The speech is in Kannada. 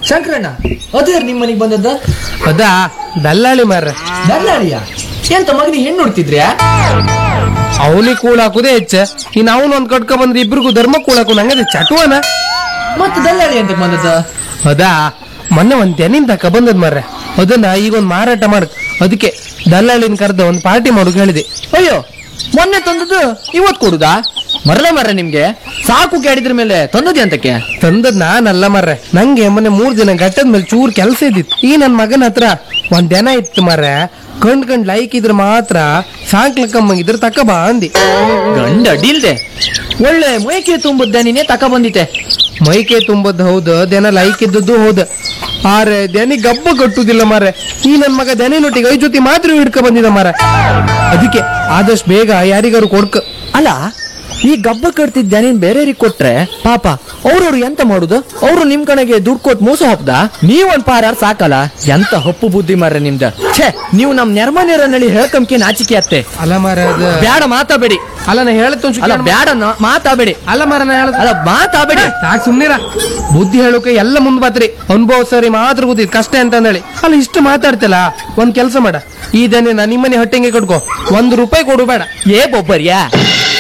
ಶಂಕರಣ್ಣ ಅದೇ ನಿಮ್ಮ ಮನೆಗೆ ಬಂದದ್ದ ಅದಾ ದಲ್ಲಾಳಿ ಮಾರ್ರೆ ದಲ್ಲಾಳಿಯ ಎಂತ ಮಗನಿಗೆ ಹೆಣ್ಣು ಹುಡ್ತಿದ್ರ್ಯಾ ಅವನಿಗೆ ಕೂಳ ಹಾಕುದೇ ಹೆಚ್ಚ ಇನ್ ಅವನು ಒಂದ್ ಕಟ್ಕ ಬಂದ್ರೆ ಇಬ್ರಿಗೂ ಧರ್ಮ ಕೂಳ ಹಾಕು ನಂಗದೆ ಚಟುವನ ಮತ್ತೆ ದಲ್ಲಾಳಿ ಅಂತ ಬಂದದ್ದ ಅದಾ ಮೊನ್ನೆ ಒಂದ್ ತೆನಿನ್ ತಕ ಬಂದದ್ ಮಾರ್ರೆ ಅದನ್ನ ಈಗ ಒಂದ್ ಮಾರಾಟ ಮಾಡಕ್ ಅದಕ್ಕೆ ದಲ್ಲಾಳಿನ ಕರೆದ ಒಂದ್ ಪಾರ್ಟಿ ಮಾಡೋಕ್ ಹೇಳಿದೆ ಅಯ್ಯೋ ಮೊನ್ನೆ ತಂದದ್ದು ಇವತ್ ಕೊಡುದಾ ಮರಲ ಮರ ನಿಮ್ಗೆ ಸಾಕು ಕೇಳಿದ್ರ ಮೇಲೆ ತಂದದ್ದೆ ಅಂತಕ್ಕೆ ತಂದದ್ ನಾನಲ್ಲ ಮಾರ್ರೆ ನಂಗೆ ಮೊನ್ನೆ ಮೂರ್ ದಿನ ಗಟ್ಟದ ಮೇಲೆ ಚೂರ್ ಕೆಲಸ ಇದ್ದಿತ್ತು ಈ ನನ್ ಮಗನ ಹತ್ರ ಒಂದ್ ದನ ಇತ್ತು ಮಾರ್ರೆ ಕಂಡ್ ಕಂಡ್ ಲೈಕ್ ಇದ್ರ ಮಾತ್ರ ಸಾಂಕ್ಲಕ್ಕಮ್ಮಂಗಿದ್ರ ತಕ ಬಾ ಅಂದಿ ಗಂಡ ಅಡ್ಡಿಲ್ದೆ ಒಳ್ಳೆ ಮೈಕೆ ತುಂಬದ್ದ ನೀನೆ ತಕ ಬಂದಿತ್ತೆ ಮೈಕೆ ತುಂಬದ್ ಹೌದು ದನ ಲೈಕ್ ಇದ್ದದ್ದು ಹೌದು ಆರೆ ದನಿ ಗಬ್ಬ ಕಟ್ಟುದಿಲ್ಲ ಮಾರೆ ಈ ನನ್ ಮಗ ದನಿನೊಟ್ಟಿಗೆ ಐ ಜೊತೆ ಮಾತ್ರ ಹಿಡ್ಕ ಬಂದಿದ ಮಾರ ಅದಕ್ಕೆ ಆದಷ್ಟು ಬೇಗ ಯಾರಿಗಾರು ಕೊಡ್ಕ ಅಲ್ಲ ಈ ಗಬ್ಬ ಕಟ್ತಿದ್ದ ನೀನ್ ಬೇರೆಯವ್ರಿಗೆ ಕೊಟ್ರೆ ಪಾಪ ಅವ್ರವ್ರು ಎಂತ ಮಾಡುದು ಅವ್ರು ನಿಮ್ ಕಡೆಗೆ ದುಡ್ಡು ಕೊಟ್ಟು ಮೋಸ ಹಾಕ್ದ ನೀವೊಂದ್ ಪಾರ ಸಾಕಲ್ಲ ಎಂತ ಹಪ್ಪು ಬುದ್ಧಿ ಮಾರ್ರೆ ನಿಮ್ದ ಛೇ ನೀವು ನಮ್ ನೆರ್ಮನೇರನಲ್ಲಿ ಹೇಳ್ಕಂಕೆ ನಾಚಿಕೆ ಅತ್ತೆ ಅಲ್ಲ ಮಾರ ಅದ ಬ್ಯಾಡ ಮಾತಾಬೇಡಿ ಅಲ್ಲ ನಾ ಹೇಳತ್ ಅಲ್ಲ ಬ್ಯಾಡ ನ- ಮಾತಾಬೇಡಿ ಅಲ್ಲ ಮಾರ ನಾ ಹೇಳದ್ ಅಲ್ಲ ಮಾತಾಬೇಡಿ ಸಾಕ್ ಸುಮ್ನಿರ ಬುದ್ಧಿ ಹೇಳೋಕೆ ಎಲ್ಲ ಮುಂದ್ ಬಾತ್ರಿ ಅನುಭವ ಸರಿ ಮಾತ್ರ ಗೊತ್ತಿದ್ ಕಷ್ಟ ಅಂತ ಅಂದೇಳಿ ಅಲ್ಲ ಇಷ್ಟು ಮಾತಾಡ್ತಿಲ್ಲ ಒಂದ್ ಕೆಲ್ಸ ಮಾಡ ಈ ದನ ನಿಮ್ಮನೆ ಹೊಟ್ಟೆಗೆ ಕಟ್ಕೋ ಒಂದ್ ರೂಪಾಯಿ ಕೊಡು ಬೇಡ ಏ ಬೊಬ್ಬರ್ಯಾ